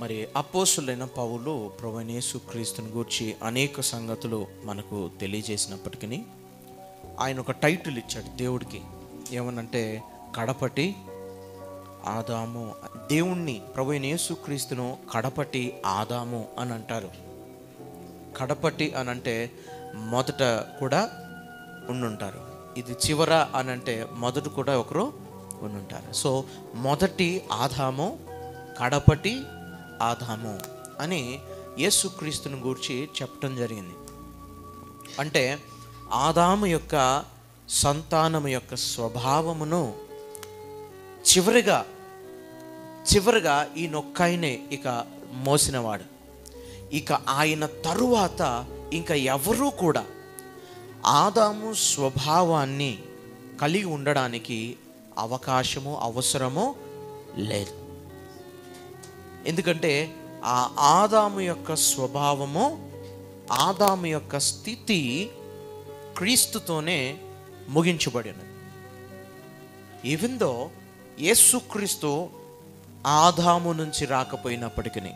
మరి అపోసులైన పౌలు ప్రవణేశు క్రీస్తుని గూర్చి అనేక సంగతులు మనకు తెలియజేసినప్పటికీ ఆయన ఒక టైటిల్ ఇచ్చాడు దేవుడికి ఏమనంటే కడపటి ఆదాము దేవుణ్ణి ప్రవీణ యేసుక్రీస్తును కడపటి ఆదాము అని అంటారు కడపటి అని అంటే మొదట కూడా ఉండుంటారు ఇది చివర అని అంటే మొదట కూడా ఒకరు ఉండుంటారు సో మొదటి ఆదాము కడపటి ఆదాము అని యేసుక్రీస్తుని గూర్చి చెప్పటం జరిగింది అంటే ఆదాము యొక్క సంతానము యొక్క స్వభావమును చివరిగా చివరిగా ఈ నొక్కాయనే ఇక మోసినవాడు ఇక ఆయన తరువాత ఇంకా ఎవరూ కూడా ఆదాము స్వభావాన్ని కలిగి ఉండడానికి అవకాశము అవసరము లేదు ఎందుకంటే ఆ ఆదాము యొక్క స్వభావము ఆదాము యొక్క స్థితి క్రీస్తుతోనే ముగించబడినది ఈవెన్ దో యేసుక్రీస్తు ఆదాము నుంచి రాకపోయినప్పటికీ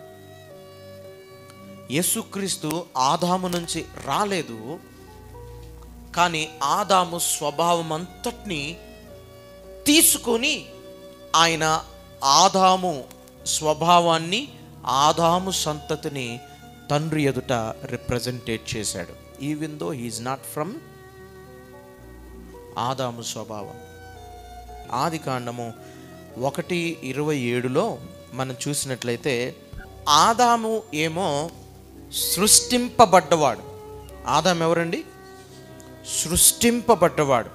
యేసుక్రీస్తు ఆదాము నుంచి రాలేదు కానీ ఆదాము స్వభావం అంతటిని తీసుకొని ఆయన ఆదాము స్వభావాన్ని ఆదాము సంతతిని తండ్రి ఎదుట రిప్రజెంటేట్ చేశాడు even though he is not from ఆదాము స్వభావం ఆది కాండము ఒకటి ఇరవై ఏడులో మనం చూసినట్లయితే ఆదాము ఏమో సృష్టింపబడ్డవాడు ఆదాం ఎవరండి సృష్టింపబడ్డవాడు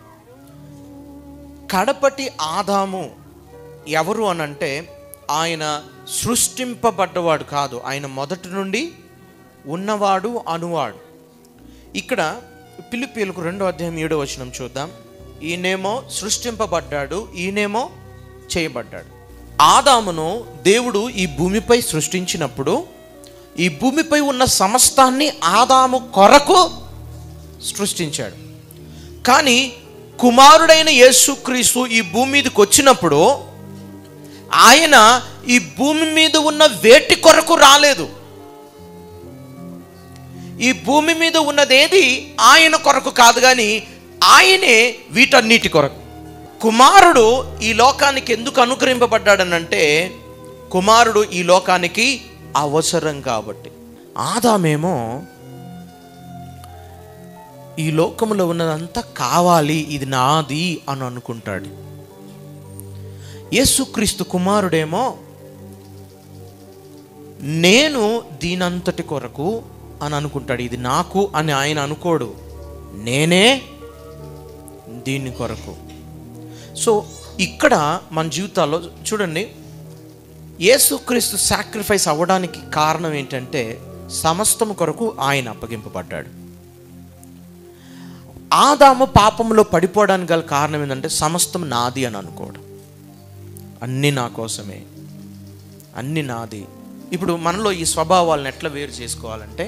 కడపటి ఆదాము ఎవరు అనంటే ఆయన సృష్టింపబడ్డవాడు కాదు ఆయన మొదటి నుండి ఉన్నవాడు అనువాడు ఇక్కడ పిలిపిలకు రెండో అధ్యాయం ఏడో వచనం చూద్దాం ఈయనేమో సృష్టింపబడ్డాడు ఈయనేమో చేయబడ్డాడు ఆదామును దేవుడు ఈ భూమిపై సృష్టించినప్పుడు ఈ భూమిపై ఉన్న సమస్తాన్ని ఆదాము కొరకు సృష్టించాడు కానీ కుమారుడైన యేసుక్రీస్తు ఈ భూమి మీదకి వచ్చినప్పుడు ఆయన ఈ భూమి మీద ఉన్న వేటి కొరకు రాలేదు ఈ భూమి మీద ఉన్నదేది ఆయన కొరకు కాదు కానీ ఆయనే వీటన్నిటి కొరకు కుమారుడు ఈ లోకానికి ఎందుకు అనుగ్రహింపబడ్డాడనంటే కుమారుడు ఈ లోకానికి అవసరం కాబట్టి ఆదామేమో ఈ లోకంలో ఉన్నదంతా కావాలి ఇది నాది అని అనుకుంటాడు యేసుక్రీస్తు కుమారుడేమో నేను దీనంతటి కొరకు అని అనుకుంటాడు ఇది నాకు అని ఆయన అనుకోడు నేనే దీని కొరకు సో ఇక్కడ మన జీవితాల్లో చూడండి యేసుక్రీస్తు సాక్రిఫైస్ అవ్వడానికి కారణం ఏంటంటే సమస్తం కొరకు ఆయన అప్పగింపబడ్డాడు ఆదాము పాపంలో పడిపోవడానికి గల కారణం ఏంటంటే సమస్తం నాది అని అనుకోవడం అన్నీ నా కోసమే అన్నీ నాది ఇప్పుడు మనలో ఈ స్వభావాలను ఎట్లా వేరు చేసుకోవాలంటే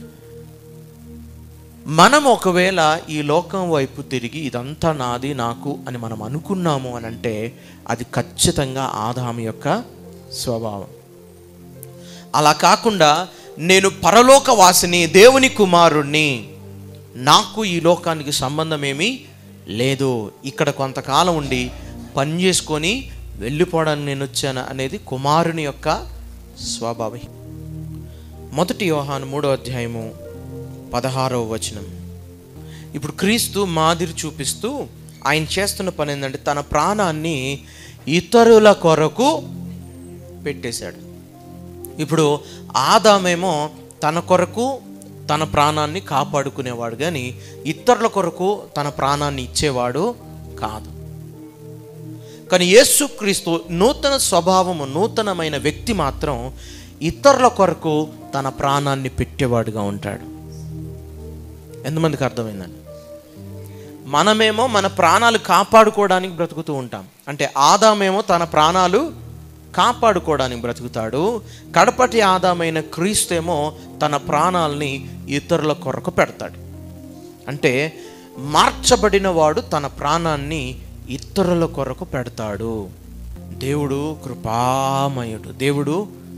మనం ఒకవేళ ఈ లోకం వైపు తిరిగి ఇదంతా నాది నాకు అని మనం అనుకున్నాము అని అంటే అది ఖచ్చితంగా ఆదాము యొక్క స్వభావం అలా కాకుండా నేను పరలోక వాసిని దేవుని కుమారుణ్ణి నాకు ఈ లోకానికి సంబంధం ఏమీ లేదు ఇక్కడ కొంతకాలం ఉండి పని చేసుకొని వెళ్ళిపోవడానికి నేను వచ్చాను అనేది కుమారుని యొక్క స్వభావం మొదటి యోహాను మూడో అధ్యాయము పదహారవ వచనం ఇప్పుడు క్రీస్తు మాదిరి చూపిస్తూ ఆయన చేస్తున్న పని ఏంటంటే తన ప్రాణాన్ని ఇతరుల కొరకు పెట్టేశాడు ఇప్పుడు ఆదామేమో తన కొరకు తన ప్రాణాన్ని కాపాడుకునేవాడు కానీ ఇతరుల కొరకు తన ప్రాణాన్ని ఇచ్చేవాడు కాదు కానీ యేసుక్రీస్తు నూతన స్వభావము నూతనమైన వ్యక్తి మాత్రం ఇతరుల కొరకు తన ప్రాణాన్ని పెట్టేవాడుగా ఉంటాడు ఎంతమందికి అర్థమైందండి మనమేమో మన ప్రాణాలు కాపాడుకోవడానికి బ్రతుకుతూ ఉంటాం అంటే ఆదామేమో తన ప్రాణాలు కాపాడుకోవడానికి బ్రతుకుతాడు కడపటి ఆదామైన క్రీస్తేమో తన ప్రాణాలని ఇతరుల కొరకు పెడతాడు అంటే మార్చబడిన వాడు తన ప్రాణాన్ని ఇతరుల కొరకు పెడతాడు దేవుడు కృపామయుడు దేవుడు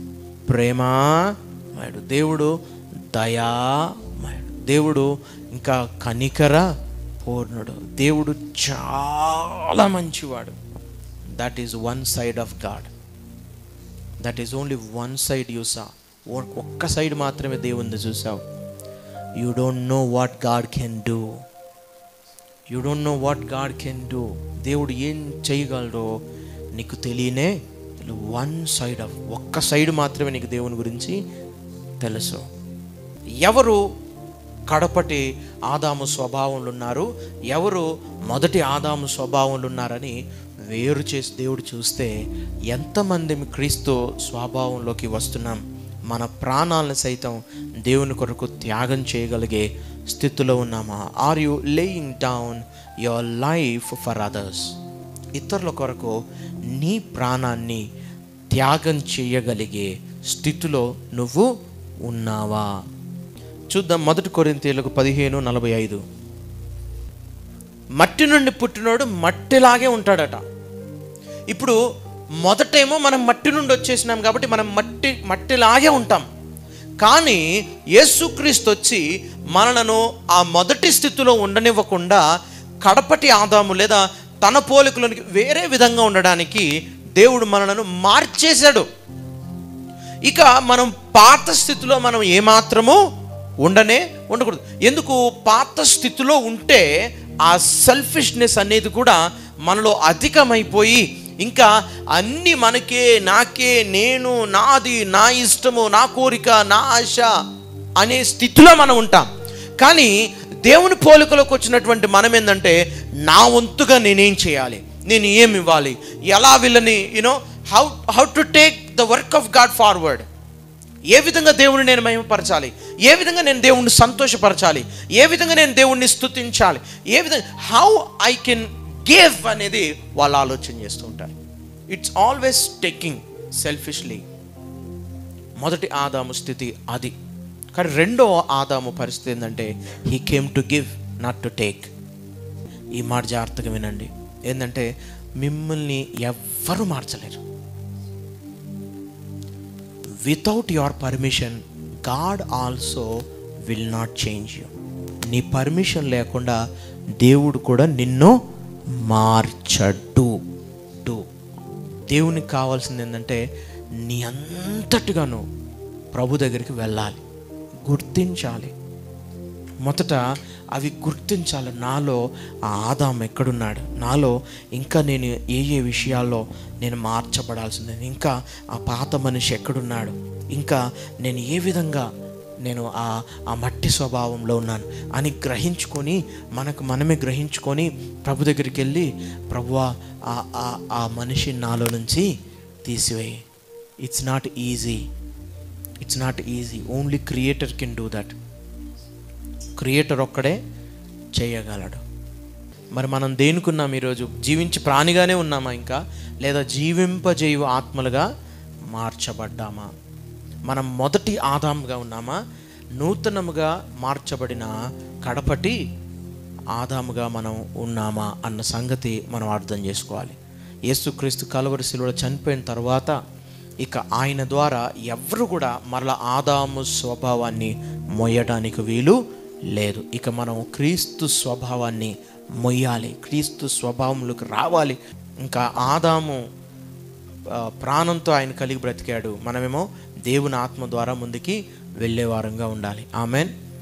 ప్రేమామయుడు దేవుడు దయామయుడు దేవుడు ఇంకా కనికర పూర్ణుడు దేవుడు చాలా మంచివాడు that is one side of God that is only one side you saw ఒక్క సైడ్ మాత్రమే దేవుణ్ణి చూసావు you don't know what God can do you don't know what God can do దేవుడు ఏం చేయగలడో నీకు తెలియనే వన్ సైడ్ ఆఫ్ ఒక్క సైడ్ మాత్రమే నీకు దేవుని గురించి తెలుసు ఎవరు కడపటి ఆదాము స్వభావంలో ఉన్నారు ఎవరు మొదటి ఆదాము స్వభావంలో ఉన్నారని వేరు చేసి దేవుడు చూస్తే ఎంతమంది క్రీస్తు స్వభావంలోకి వస్తున్నాం మన ప్రాణాలను సైతం దేవుని కొరకు త్యాగం చేయగలిగే స్థితిలో ఉన్నామా are you laying down your life for others ఇతరుల కొరకు నీ ప్రాణాన్ని త్యాగం చేయగలిగే స్థితిలో నువ్వు ఉన్నావా చూద్దాం మొదటి కొరింతీలకు పదిహేను నలభై ఐదు మట్టి నుండి పుట్టినోడు మట్టిలాగే ఉంటాడట ఇప్పుడు మొదటేమో మనం మట్టి నుండి వచ్చేసినాం కాబట్టి మనం మట్టి మట్టిలాగే ఉంటాం కానీ యేసుక్రీస్తు వచ్చి మనలను ఆ మొదటి స్థితిలో ఉండనివ్వకుండా కడపటి ఆదాము లేదా తన పోలికలోనికి వేరే విధంగా ఉండడానికి దేవుడు మనలను మార్చేశాడు ఇక మనం పాత స్థితిలో మనం ఏమాత్రము ఉండనే ఉండకూడదు ఎందుకు పాత స్థితిలో ఉంటే ఆ సెల్ఫిష్నెస్ అనేది కూడా మనలో అధికమైపోయి ఇంకా అన్ని మనకే నాకే నేను నాది నా ఇష్టము నా కోరిక నా ఆశ అనే స్థితిలో మనం ఉంటాం కానీ దేవుని పోలికలోకి వచ్చినటువంటి మనం ఏంటంటే నా వంతుగా నేనేం చేయాలి నేను ఏమి ఇవ్వాలి ఎలా వీళ్ళని you know how how to take the work of God forward ఏ విధంగా దేవుని నేను మహిమపరచాలి ఏ విధంగా నేను దేవుణ్ణి సంతోషపరచాలి ఏ విధంగా నేను దేవుణ్ణి స్తుతించాలి ఏ విధంగా హౌ ఐ కెన్ గివ్ అనేది వాళ్ళు ఆలోచన చేస్తూ ఉంటారు ఇట్స్ ఆల్వేస్ టేకింగ్ సెల్ఫిష్లీ మొదటి ఆదాము స్థితి అది కానీ రెండో ఆదాము పరిస్థితి ఏంటంటే he came to give not to take ఈ మాట జాగ్రత్తగా వినండి ఏంటంటే మిమ్మల్ని ఎవ్వరు మార్చలేరు without your permission God also will not change you నీ పర్మిషన్ లేకుండా దేవుడు కూడా నిన్ను మార్చడు డు దేవునికి కావాల్సింది ఏంటంటే నీ అంతటిగాను ప్రభు దగ్గరికి వెళ్ళాలి గుర్తించాలి మొదట అవి గుర్తించాలి నాలో ఆ ఆదాం ఎక్కడున్నాడు నాలో ఇంకా నేను ఏ ఏ విషయాల్లో నేను మార్చబడాల్సింది ఇంకా ఆ పాత మనిషి ఎక్కడున్నాడు ఇంకా నేను ఏ విధంగా నేను ఆ ఆ మట్టి స్వభావంలో ఉన్నాను అని గ్రహించుకొని మనకు మనమే గ్రహించుకొని ప్రభు దగ్గరికి వెళ్ళి ప్రభువా ఆ ఆ ఆ మనిషి నాలో నుంచి తీసివేయి it's not easy it's not easy only creator can do that creator ఒక్కడే చేయగలడు మరి మనం దేనికున్నాం ఈరోజు జీవించి ప్రాణిగానే ఉన్నామా ఇంకా లేదా జీవింపజేయు ఆత్మలుగా మార్చబడ్డామా మనం మొదటి ఆదాముగా ఉన్నామా నూతనముగా మార్చబడిన కడపటి ఆదాముగా మనం ఉన్నామా అన్న సంగతి మనం అర్థం చేసుకోవాలి యేసుక్రీస్తు కలవరి శిలువలో చనిపోయిన తర్వాత ఇక ఆయన ద్వారా ఎవరు కూడా మరలా ఆదాము స్వభావాన్ని మొయ్యడానికి వీలు లేదు ఇక మనం క్రీస్తు స్వభావాన్ని మొయ్యాలి క్రీస్తు స్వభావంలోకి రావాలి ఇంకా ఆదాము ఆ, ప్రాణంతో ఆయన కలిగి బ్రతికాడు మనమేమో దేవుని ఆత్మ ద్వారా ముందుకి వెళ్ళే వారంగా ఉండాలి ఆమెన్